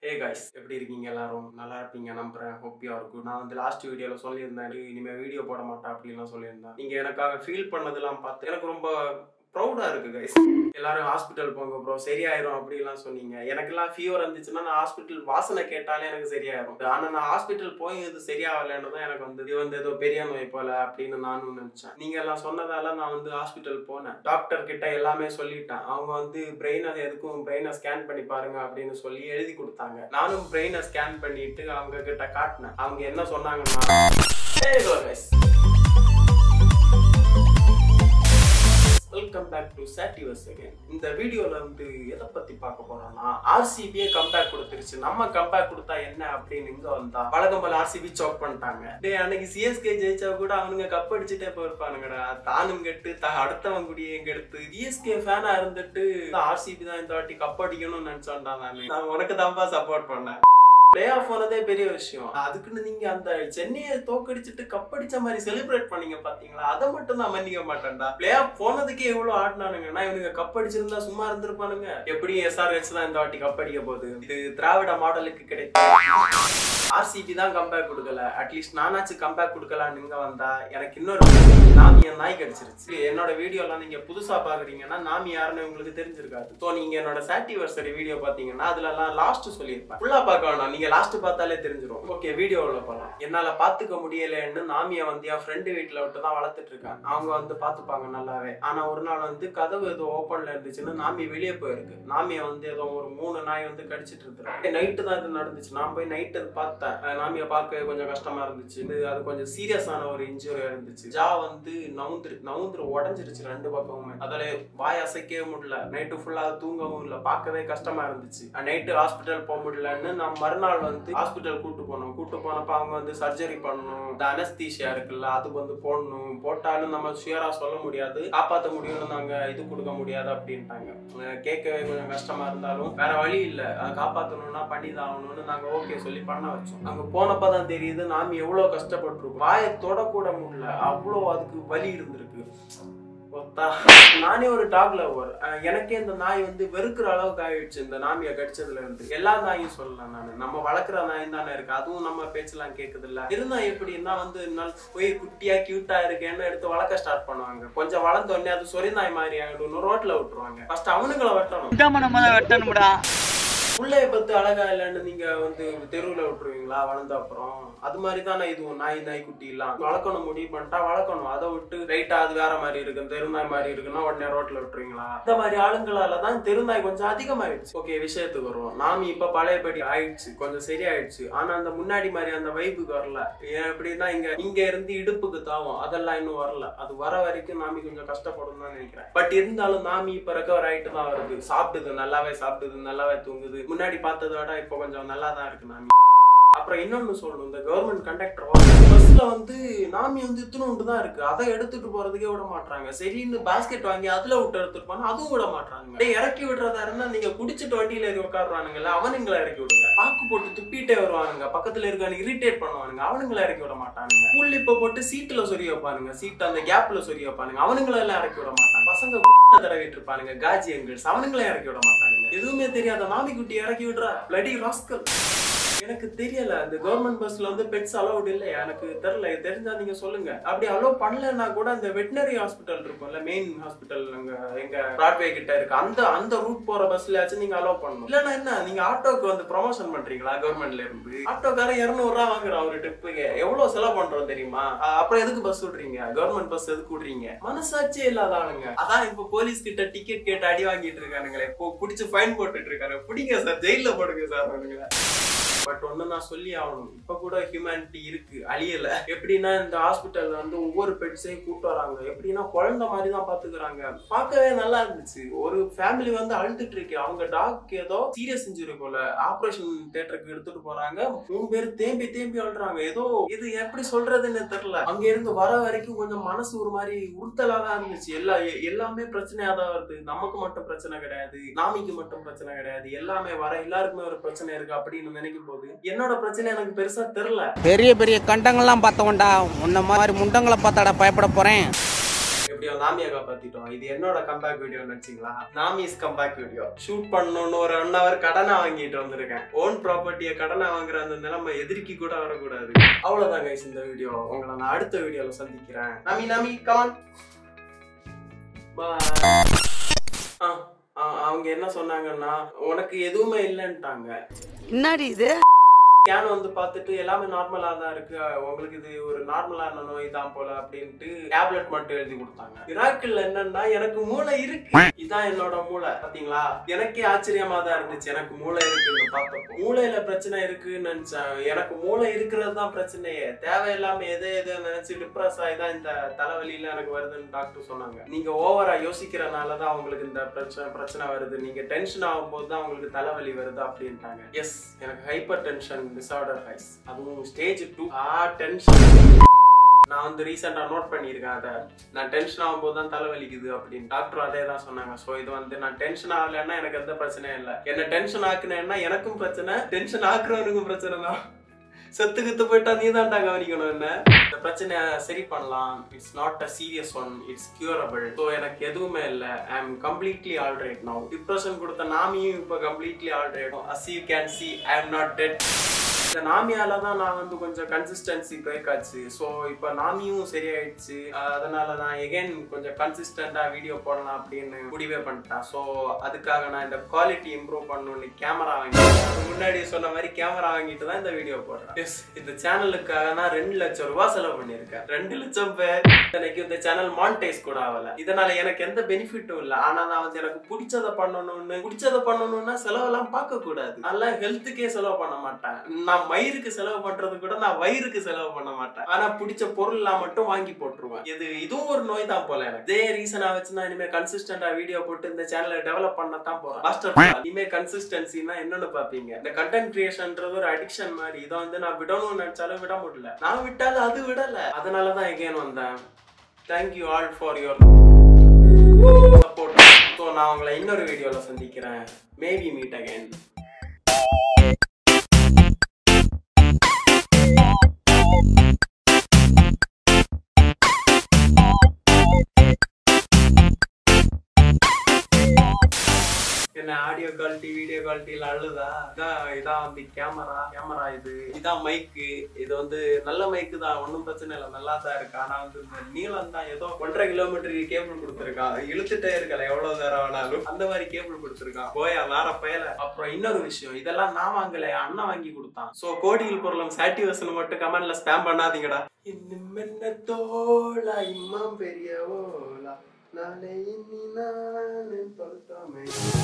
Hey guys எப்படி இருக்கீங்க எல்லாரும் நல்லா இருப்பீங்க நம்புறேன் ஹோப்பியா இருக்கும் நான் வந்து லாஸ்ட் வீடியோல சொல்லியிருந்தேன் எனக்கு இனிமே வீடியோ போட மாட்டேன் அப்படின்லாம் சொல்லியிருந்தேன் நீங்க எனக்காக ஃபீல் பண்ணதெல்லாம் பார்த்து எனக்கு ரொம்ப ப்ரௌடா இருக்கு கைஸ் எல்லாரும் ஹாஸ்பிட்டல் போங்க ப்ரோ சரியாயிரும் அப்படிலாம் சொன்னீங்க எனக்கெல்லாம் ஃபீவர் இருந்துச்சுன்னா நான் ஹாஸ்பிட்டல் வாசனை கேட்டாலே எனக்கு சரியாயிரும் ஆனா நான் ஹாஸ்பிட்டல் போய் இது சரியாகலன்னு தான் எனக்கு வந்து இது வந்து ஏதோ பெரிய நோய் போல அப்படின்னு நானும் நினைச்சேன் நீங்க எல்லாம் சொன்னதால நான் வந்து ஹாஸ்பிட்டல் போனேன் டாக்டர் கிட்ட எல்லாமே சொல்லிட்டேன் அவங்க வந்து பிரெயினை எதுக்கும் பிரெயினை ஸ்கேன் பண்ணி பாருங்க அப்படின்னு சொல்லி எழுதி கொடுத்தாங்க நானும் பிரெயினை ஸ்கேன் பண்ணிட்டு அவங்க கிட்ட காட்டினேன் அவங்க என்ன சொன்னாங்கன்னா Hey guys. Welcome back to சாட்டிவர்ஸ் அகைன் இந்த வீடியோல வந்து எதை பத்தி பார்க்க போறோம்னா ஆர்சிபியே கம்பேக் கொடுத்துருச்சு நம்ம கம்பேக் கொடுத்தா என்ன அப்படின்னு இங்க வந்தா வழக்கம் போல ஆர்சிபி சோக் பண்ணிட்டாங்க டேய் அன்னைக்கு சிஎஸ்கே ஜெயிச்சா கூட அவனுங்க கப் அடிச்சுட்டே போயிருப்பானுங்கடா தானும் கெட்டு த- அடுத்தவன் குடியும் கெடுத்து சிஎஸ்கே ஃபேனா இருந்துட்டு ஆர்சிபி தான் இந்த வாட்டி கப் அடிக்கணும்னு நினைச்சோம்டா நானு நான் உனக்கு தான்ப்பா சப்போர்ட் பண்ணேன் பிளே ஆஃப் போனதே பெரிய விஷயம் அதுக்குன்னு நீங்க அந்த சென்னையை தோக்கடிச்சிட்டு கப் அடிச்ச மாதிரி செலிப்ரேட் பண்ணீங்க பாத்தீங்களா அதை மட்டும் நான் மன்னிக்க மாட்டேன்டா பிளே ஆஃப் போனதுக்கே எவ்வளவு ஆடினானுங்கன்னா இவனுங்க கப் அடிச்சிருந்தா சும்மா இருந்திருப்பானுங்க எப்படி எஸ்ஆர்ஹெச் தான் இந்த வாட்டி கப் அடிக்க போகுது இது திராவிட மாடலுக்கு கிடைக்கும் ஆர்சிபி தான் கம்பேக் கொடுக்கல அட்லீஸ்ட் நானாச்சும் கம்பேக் கொடுக்கலான்னு இங்க வந்தா எனக்கு இன்னொரு நாமி என் நாய் கிடைச்சிருச்சு என்னோட வீடியோலாம் நீங்க புதுசா பாக்குறீங்கன்னா நாமி யாருன்னு உங்களுக்கு தெரிஞ்சிருக்காது ஸோ நீங்க என்னோட சாட்டிவர்சரி வீடியோ பாத்தீங்கன்னா அதுல எல்லாம் லாஸ்ட் சொல்லியிருப்பேன் ஃபுல்லா பார்க்க வேணாம் நீங்க லாஸ்ட் பார்த்தாலே தெரிஞ்சிரும் ஓகே வீடியோவுல போலாம் என்னால பாத்துக்க முடியலன்னு நாமிய வந்து என் ஃப்ரெண்டு வீட்டுல விட்டு தான் வளர்த்துட்டு இருக்கேன் அவங்க வந்து பாத்துப்பாங்க நல்லாவே ஆனா ஒரு நாள் வந்து கதவு ஏதோ ஓப்பன்ல இருந்துச்சுன்னு நாமி வெளியே போயிருக்கு நாமிய வந்து ஏதோ ஒரு மூணு நாய் வந்து கடிச்சிட்டு இருக்கு நைட்டு தான் இது நடந்துச்சு நான் போய் நைட்டு பார்த்தேன் அஹ் நாமிய பார்க்க கொஞ்சம் கஷ்டமா இருந்துச்சு இது அது கொஞ்சம் சீரியஸான ஒரு இன்ஜுரி இருந்துச்சு ஜா வந்து நவுந்துரு நவுந்துரு உடஞ்சிருச்சு ரெண்டு பக்கமுமே அதில் வாய் அசைக்கவே முடியல நைட்டு ஃபுல்லா தூங்கவும் இல்லை பார்க்கவே கஷ்டமா இருந்துச்சு நைட்டு ஹாஸ்பிட்டல் போக முடியலன்னு நான் மறுநாள் வந்து ஹாஸ்பிட்டல் கூட்டு போனோம் கூட்டு போனப்ப அவங்க வந்து சர்ஜரி பண்ணணும் இந்த அனஸ்தீஷியா இருக்குல்ல அது வந்து போடணும் போட்டாலும் நம்ம சுயரா சொல்ல முடியாது காப்பாற்ற முடியும்னு நாங்க இது கொடுக்க முடியாது அப்படின்ட்டாங்க அஹ் கேட்கவே கொஞ்சம் கஷ்டமா இருந்தாலும் வேற வழி இல்ல அதை காப்பாத்தணும்னா பண்ணி தான் ஆகணும்னு நாங்க ஓகே சொல்லி பண்ண வச்சோம் அங்க போனப்பதான் தெரியுது நாம எவ்வளவு கஷ்டப்பட்டிருக்கோம் வாயை தொடக்கூட முடியல அவ்வளோ அதுக்கு வலி இருந்திருக்கு ஒத்தா. நானே ஒரு டாக் லவர் எனக்கே இந்த நாய் வந்து வெறுக்கிற அளவுக்கு ஆயிடுச்சு இந்த நாமியை கடிச்சதுல இருந்து எல்லா நாயும் சொல்லலாம் நான் நம்ம வளர்க்குற நாய் தானே இருக்கு அதுவும் நம்ம பேச்செல்லாம் கேக்குது இல்ல இருந்தா எப்படின்னா வந்து நாள் போய் குட்டியா கியூட்டா இருக்கேன்னு எடுத்து வளர்க்க ஸ்டார்ட் பண்ணுவாங்க கொஞ்சம் வளர்ந்த உடனே அது சொறி நாய் மாதிரி ஆகிடும் ரோட்ல விட்டுருவாங்க ஃபர்ஸ்ட் அவனுங்களை வெட்டணும் விட்டாம நம்ம தான் வெட்டணும்டா புள்ளைய பத்து அழகா இல்லைன்னு நீங்க வந்து தெருவுல விட்டுருவீங்களா வளர்ந்த அப்புறம் அது மாதிரி தானே இதுவும் நாய் நாய் குட்டி எல்லாம் வளர்க்கணும் முடிவு பண்ணிட்டா வளர்க்கணும் அதை விட்டு ரைட்டா அது வேற மாதிரி இருக்கு தெருநாய் மாதிரி இருக்குன்னா உடனே ரோட்ல விட்டுருவீங்களா இந்த மாதிரி ஆளுங்களால தான் தெருநாய் கொஞ்சம் அதிகமாயிடுச்சு ஓகே விஷயத்துக்கு வருவோம் நாம இப்ப பழையபடி ஆயிடுச்சு கொஞ்சம் சரியாயிடுச்சு ஆனா அந்த முன்னாடி மாதிரி அந்த வைப்புக்கு வரல ஏன் எப்படின்னா இங்க இங்க இருந்து இடுப்புக்கு தாவும் அதெல்லாம் இன்னும் வரல அது வர வரைக்கும் நாமி கொஞ்சம் கஷ்டப்படும் தான் நினைக்கிறேன் பட் இருந்தாலும் நாமி இப்ப ரெக்கவர் ஆயிட்டு தான் வருது சாப்பிடுது நல்லாவே சாப்பிடுது நல்லாவே தூங்குது முன்னாடி பார்த்ததை விட இப்போ கொஞ்சம் நல்லா தான் இருக்கு நாமி அப்புறம் இன்னொன்னு சொல்லணும் இந்த கவர்மெண்ட் கண்டக்டர் பஸ்ல வந்து நாமி வந்து இத்தினோண்டு தான் இருக்கு அதை எடுத்துட்டு போறதுக்கே விட மாட்டாங்க சரின்னு பாஸ்கெட் வாங்கி அதுல விட்டு எடுத்துட்டு போனா அதுவும் விட மாட்டாங்க டேய், இறக்கி விடுறதா இருந்தா நீங்க குடிச்சிட்டு வண்டியில ஏறி உட்காடுறானுங்கல்ல அவனுங்களை இறக்கி விடுங்க பாக்கு போட்டு துப்பிட்டே வருவானுங்க பக்கத்துல இருக்கானு இரிட்டேட் பண்ணுவானுங்க அவனுங்களை இறக்கி விட மாட்டானுங்க புள்ளிப்ப போட்டு சீட்டுல சொறி வைப்பானுங்க சீட் அந்த கேப்ல சொறி வைப்பானுங்க அவனுங்களை எல்லாம் இறக்கி விட மாட்டாங்க பசங்க குட்டை தடவிட்டு இருப்பானுங்க காஜி எங்கிள்ஸ் அவனுங்களே இறக்கி விட மாட்டானுங்க எதுவுமே தெரியாத நாமி குட்டி இறக்கி விடுறா பிளடி ராஸ்கல் எனக்கு தெரியல அந்த கவர்மெண்ட் பஸ்ல வந்து பெட்ஸ் அலௌட் இல்லையா எனக்கு தெரியல இது தெரிஞ்சா நீங்க சொல்லுங்க அப்படி அலோவ் பண்ணலன்னா கூட அந்த வெட்டினரி ஹாஸ்பிட்டல் இருக்கும்ல மெயின் ஹாஸ்பிட்டல் அங்க எங்க பிராட்வே கிட்ட இருக்கு அந்த அந்த ரூட் போற பஸ்லயாச்சும் நீங்க அலோவ் பண்ணணும் இல்லன்னா என்ன நீங்க ஆட்டோக்கு வந்து ப்ரொமோஷன் பண்றீங்களா கவர்மெண்ட்ல இருந்து ஆட்டோக்காரன் இருநூறு ரூபா வாங்குறான் ஒரு ட்ரிப்புக்கு எவ்வளவு செலவு பண்றோம் தெரியுமா அஹ் அப்புறம் எதுக்கு பஸ் விடுறீங்க கவர்மெண்ட் பஸ் எதுக்கு விடுறீங்க மனசாட்சியே இல்லாத ஆளுங்க அதான் இப்ப போலீஸ் கிட்ட டிக்கெட் கேட்டு அடி வாங்கிட்டு இருக்கானுங்களே இப்போ புடிச்சு ஃபைன் போட்டுட்டு இருக்காரு பிடிங்க சார் ஜெயில போடுங்க சார் அவனுங்களை பட் ஒண்ணு நான் சொல்லி ஆகணும் இப்ப கூட ஹியூமனிட்டி இருக்கு அழியல எப்படின்னா இந்த ஹாஸ்பிட்டல்ல வந்து ஒவ்வொரு பெட்ஸையும் கூட்டு வராங்க எப்படின்னா குழந்தை மாதிரி தான் பாத்துக்கிறாங்க பார்க்கவே நல்லா இருந்துச்சு ஒரு ஃபேமிலி வந்து அழுதுட்டு இருக்கு அவங்க டாக் ஏதோ சீரியஸ் இன்ஜுரி போல ஆபரேஷன் தியேட்டருக்கு எடுத்துட்டு போறாங்க மூணு பேர் தேம்பி தேம்பி அழுறாங்க ஏதோ இது எப்படி சொல்றதுன்னு தெரியல அங்க இருந்து வர வரைக்கும் கொஞ்சம் மனசு ஒரு மாதிரி உறுத்தலா தான் இருந்துச்சு எல்லா எ- எல்லாமே பிரச்சனையா தான் வருது நமக்கு மட்டும் பிரச்சனை கிடையாது நாமிக்கு மட்டும் பிரச்சனை கிடையாது எல்லாமே வர எல்லாருக்குமே ஒரு பிரச்சனை இருக்கு அப்படின்னு நினைக்கும் போது என்னோட பிரச்சனை எனக்கு பெருசா தெரியல பெரிய பெரிய கண்டங்கள்லாம் பார்த்தவன்டா உன்ன மாதிரி முண்டங்களை பார்த்தாடா பயப்பட போறேன் எப்படியோ நாமியை காப்பாத்திட்டோம் இது என்னோட கம்பேக் வீடியோ நினைச்சீங்களா நாமிஸ் கம்பேக் வீடியோ ஷூட் பண்ணணும்னு ஒரு ஒன் ஹவர் கடனை வாங்கிட்டு வந்திருக்கேன் ஓன் ப்ராப்பர்ட்டியை கடனை வாங்குற அந்த நிலைமை எதிர்க்கி கூட வரக்கூடாது அவ்வளவுதான் கைஸ் இந்த வீடியோ உங்களை நான் அடுத்த வீடியோல சந்திக்கிறேன் நாமி நாமி கமான் பாய் அவங்க என்ன சொன்னாங்கன்னா உனக்கு எதுவுமே இல்லைன்ட்டாங்க என்னடி இது ஸ்கேன் வந்து பார்த்துட்டு எல்லாமே நார்மலா தான் இருக்கு உங்களுக்கு இது ஒரு நார்மலான நோய் தான் போல அப்படின்ட்டு டேப்லெட் மட்டும் எழுதி கொடுத்தாங்க மிராக்கிள் என்னன்னா எனக்கு மூளை இருக்கு இதான் என்னோட மூளை பாத்தீங்களா எனக்கே ஆச்சரியமா தான் இருந்துச்சு எனக்கு மூளை இருக்குன்னு பார்த்தப்போ மூளையில பிரச்சனை இருக்குன்னு நினைச்சேன் எனக்கு மூளை இருக்கிறது தான் பிரச்சனையே தேவையில்லாம எதை எதை நினைச்சு டிப்ரெஸ் ஆகி தான் இந்த தலைவலியில எனக்கு வருதுன்னு டாக்டர் சொன்னாங்க நீங்க ஓவரா யோசிக்கிறனால தான் உங்களுக்கு இந்த பிரச்சனை பிரச்சனை வருது நீங்க டென்ஷன் ஆகும்போது தான் உங்களுக்கு தலைவலி வருது அப்படின்ட்டாங்க எஸ் எனக்கு ஹைப்பர் டென்ஷன் டிசார்டர் ஹைஸ் அதுவும் ஸ்டேஜ் டூ ஆ டென்ஷன் நான் வந்து ரீசெண்டாக நோட் பண்ணியிருக்கேன் அதை நான் டென்ஷன் ஆகும்போது தான் தலைவலிக்குது அப்படின்னு டாக்டர் அதே தான் சொன்னாங்க ஸோ இது வந்து நான் டென்ஷன் ஆகலைன்னா எனக்கு எந்த பிரச்சனையும் இல்லை என்ன டென்ஷன் ஆக்குனேன்னா எனக்கும் பிரச்சனை டென்ஷன் ஆக்குறவனுக்கும் பிரச்சனை தான் செத்து கித்து போயிட்டா நீ தான்டா கவனிக்கணும் என்ன இந்த பிரச்சனையை சரி பண்ணலாம் it's not a serious one it's curable so எனக்கு எதுவுமே இல்லை I am completely alright now depression கொடுத்த நாமியும் இப்போ completely alright as you can see I am not dead இந்த நாமியால தான் நான் வந்து கொஞ்சம் கன்சிஸ்டன்சி பிரேக் ஆச்சு ஸோ இப்போ நாமியும் சரியாயிடுச்சு அஹ் அதனால நான் எகைன் கொஞ்சம் கன்சிஸ்டண்டா வீடியோ போடலாம் அப்படின்னு முடிவே பண்ணிட்டேன் ஸோ அதுக்காக நான் இந்த குவாலிட்டி இம்ப்ரூவ் பண்ணணும்னு கேமரா வாங்கிட்டேன் அதுக்கு முன்னாடி சொன்ன மாதிரி கேமரா வாங்கிட்டு தான் இந்த வீடியோ போடுறேன் எஸ் இந்த சேனலுக்காக நான் ரெண்டு லட்சம் ரூபாய் செலவு பண்ணியிருக்கேன் ரெண்டு லட்சம் பேர் எனக்கு இந்த சேனல் மானிட்டைஸ் கூட ஆகல இதனால எனக்கு எந்த பெனிஃபிட்டும் இல்லை ஆனா நான் வந்து எனக்கு பிடிச்சதை பண்ணணும்னு பிடிச்சதை பண்ணணும்னா செலவெல்லாம் பார்க்க கூடாது நல்லா ஹெல்த்துக்கே செலவு பண்ண மாட்டேன் நான் மயிருக்கு செலவு பண்றது கூட நான் வயிறுக்கு செலவு பண்ண மாட்டேன் ஆனா பிடிச்ச பொருள்லாம் மட்டும் வாங்கி போட்டுருவேன் இது இதுவும் ஒரு நோய் தான் போல எனக்கு இதே ரீசனா வச்சு நான் இனிமே கன்சிஸ்டன்டா வீடியோ போட்டு இந்த சேனலை டெவலப் பண்ணத்தான் போறேன் மாஸ்டர் இனிமே கன்சிஸ்டன்சினா என்னன்னு பாப்பீங்க இந்த கண்டென்ட் கிரியேஷன்ன்றது ஒரு அடிக்ஷன் மாதிரி இதை வந்து நான் விடணும்னு நினைச்சாலும் விட முடியல நான் விட்டாலும் அது விடல அதனாலதான் எகேன் வந்தேன் thank you all for your support so நான் உங்களை இன்னொரு வீடியோவில் சந்திக்கிறேன் மேபி மீட் அகைன் என்ன ஆடியோ குவாலிட்டி வீடியோ குவாலிட்டியில அழுதா இதான் இதான் வந்து கேமரா கேமரா இது இதான் மைக்கு இது வந்து நல்ல மைக்கு தான் ஒன்றும் பிரச்சனை இல்லை நல்லா தான் இருக்கு ஆனா வந்து இந்த நீளம் தான் ஏதோ ஒன்றரை கிலோமீட்டருக்கு கேபிள் கொடுத்துருக்கான் இழுத்துட்டே இருக்கல எவ்வளவு நேரம் ஆனாலும் அந்த மாதிரி கேபிள் கொடுத்துருக்கான் போயா வேற பயல அப்புறம் இன்னொரு விஷயம் இதெல்லாம் நான் வாங்கல என் அண்ணன் வாங்கி கொடுத்தான் சோ கோடியில் பொருளும் சாட்டிவசன் மட்டும் கமெண்ட்ல ஸ்பேம் பண்ணாதீங்கடா இன்னும் என்ன தோலா இம்மாம் பெரிய ஓலா நாளை இனி நான் பொருத்தமே